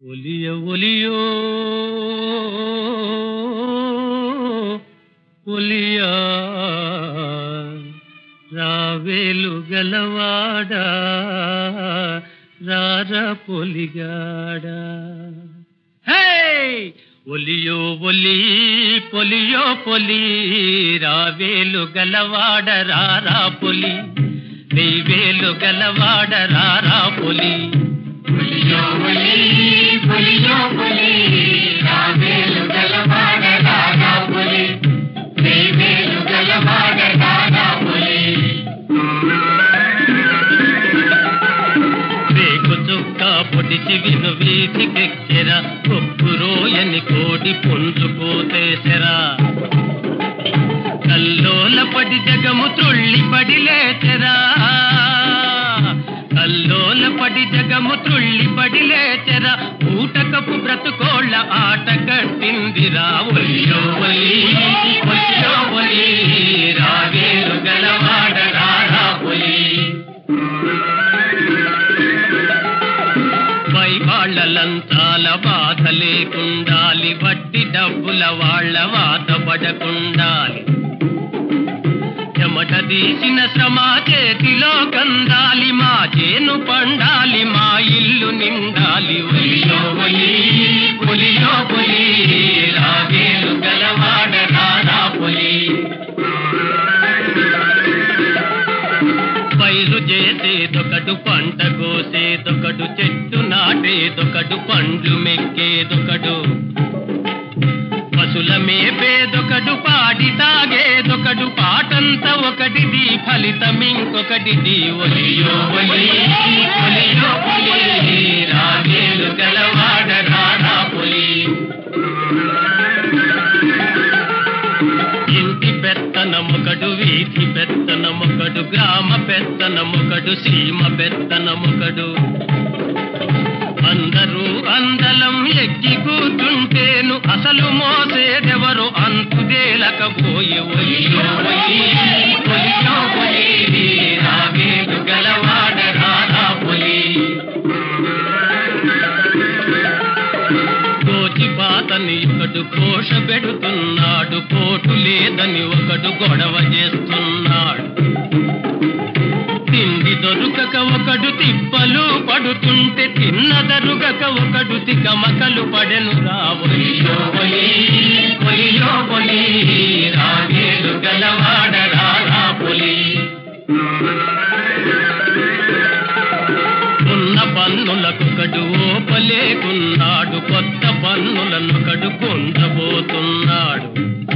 ఒలియ ఒలియో ఒలియా రావేలు గలవాడా రార పొలిగాడా హే ఒలియో ఒలి పొలియో పొలి రావేలు గలవాడ రారా పొలి వెయ్యేలు గలవాడ రారా పొలి పులియో పులి పులియో పులి రావేలు గలవాడ రాధా పులి వేవేలు గలవాడ రాధా పులి రేకు చుక్క పొడిచి విను వీధికెక్కెరా కొప్పు రోయని కోడి పుంజుకోతేసెరా కల్లోల పడి జగము త్రుళ్ళి పడి లేచెరా కల్లోల పడి జగము త్రుళ్ళి పడి లేచెరా ఊటకపు బ్రతుకోళ్ళ ఆట కట్టిందిరా ఒలియో ఒలి ఒలియో ఒలి రావేలు గలవాడ రారా ఒలి పై వాళ్ళ లంచాల బాధ లేకుండాలి వడ్డీ డబ్బుల వాళ్ళ వాత పడకుండాలి చెమట తీసిన శ్రమ చేతిలో కందాలి మా చేను పండాలి మా ఇల్లు నిండాలి ఒలియో ఒలి ఒలియో పొలి రాగేలు గలవాడ రారా పొలి పైరు చేసేదొకడు పంట కోసేదొకడు చెట్టు నాటేదొకడు పండ్లు మెక్కేదొకడు పశుల మేపేదొకడు పాడి తాగేదొకడు పాటంతా ఒకటిది ఫలితం ఇంకొకటిది ఒలియో ఒలి ఒలియో పొలి రాగేలు గలవాడ రారా పొలి ఇంటి పెత్తనమొకడు వీధి పెత్తనమొకడు గ్రామ పెత్తనమొకడు సీమ పెత్తనమొకడు అందరూ అందలం ఎక్కి కూర్చుంటేను అసలు మోసేదెవరు అంతుదేలకపోయి ఒలియో ఒలి ఒలియో ఒలి రాగేలు గలవాడ రారా పొలి కోచి పాతని ఒకడు కోష పెడుతున్నాడు కోటు లేదని ఒకడు గొడవ చేస్తున్నాడు తిండి దొరుకక ఒకడు తిప్పలు పడుతుంటే తిన్నదరుగక ఒకడు తికమకలు పడెను రావలియో ఒలి ఒలియో ఒలి రాగేలు గలవాడ రారా పొలి ఉన్న పన్నులకొకడు ఓపలేకున్నాడు కొత్త పన్నులనొకడు కొంచబోతున్నాడు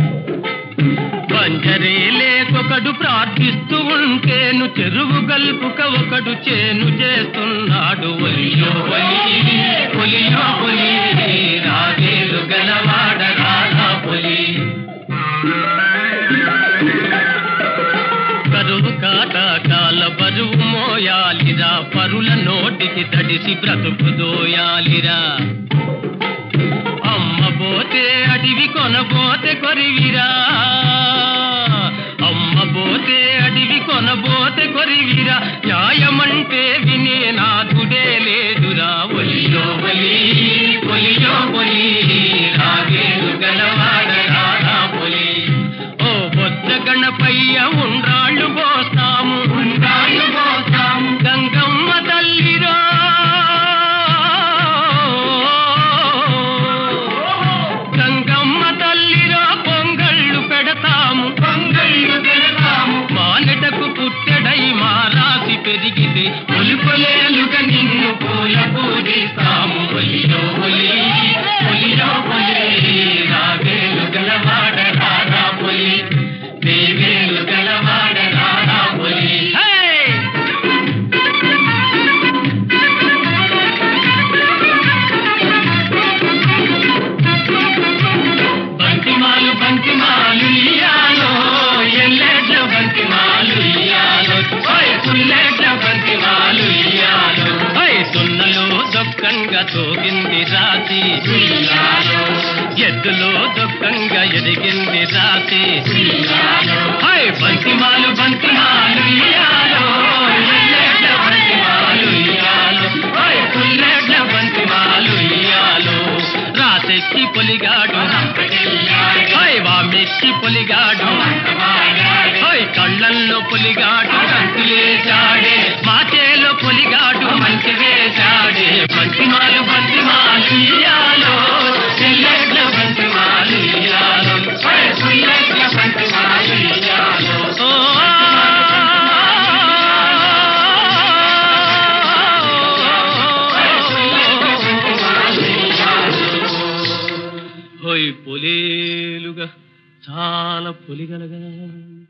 పంజరే లేకొకడు ప్రార్థిస్తూ ఉంటేను చెరువు గల్పుక ఒకడు చేను చేస్తున్నాడు ఒలియో ఒలి ఒలియో ఒలి రాగేలు గలవాడ రాధా పొలి కరువు కాటాకాల బరువు మోయాలిరా పరుల నోటికి తడిసి బ్రతుకు దోయాలిరా అమ్మ పోతే అడివి కొనబోతే కొరివిరా అమ్మ పోతే అడివి కొనబోతే కొరివిరా న్యాయమంటే వినే నాథుడే లేదురా ఒలియో ఒలి ఒలియో ఒలి రాగేలు గలవాడ రారా పొలి ఓ బొత్త గణపయ్య ఉండ్రాళ్ళు పోస్తాము ఉండాలు పోతాము గంగమ్మ తల్లిరా గంగమ్మ తల్లిరా పొంగళ్ళు పెడతాము పొంగళ్ళు పెడతాము మానటకు పుట్టెడై మా రాసి పెరిగితే ఒలుపలేలుగా నిన్ను పూల పూజిస్తాము ఒలియో ఒలి ఒలియో ఒలి రాగేలు గలవాడ రారా పొలి దేవేలు గలవాడ రారా పొలి హే బంతిమాలు బంతిమాలు ఇయ్యాలో ఎల్లెడ్ల బంతిమాలు ఇయ్యాలో ఓయ్ పుల్లెడ్ల బంతిమాలు ఇయ్యాలో ఓయ్ సున్నలో దొక్కంగా తోగింది రాతి ఉయ్యాలో. ఎద్దులో దొక్కంగా ఎదిగింది రాతి ఉయ్యాలో. హాయ్ బంతిమాలు బంతిమాలు ఇయ్యాలో ఎల్లెడ్ల బంతిమాలు ఇయ్యాలో ఓయ్ పుల్లెడ్ల బంతిమాలు ఇయ్యాలో మెచ్చి పొలిగాడు హోయ్ వా మెచ్చి పొలిగాడు హోయ్ కళ్ళల్లో పొలిగాడు కంతులేశాడే మాటేలో పొలిగాడు మంచి వేశాడే బంతిమాలు బంతిమాలు ఇయ్యాలో చెల్లెడ్ల బంతిమాలు ఇయ్యాలో హోయ్ పుల్లెడ్ల బంతిమాలు ఇయ్యాలో ఓ హోయ్ పొలేలుగా చాలా పొలిగలగా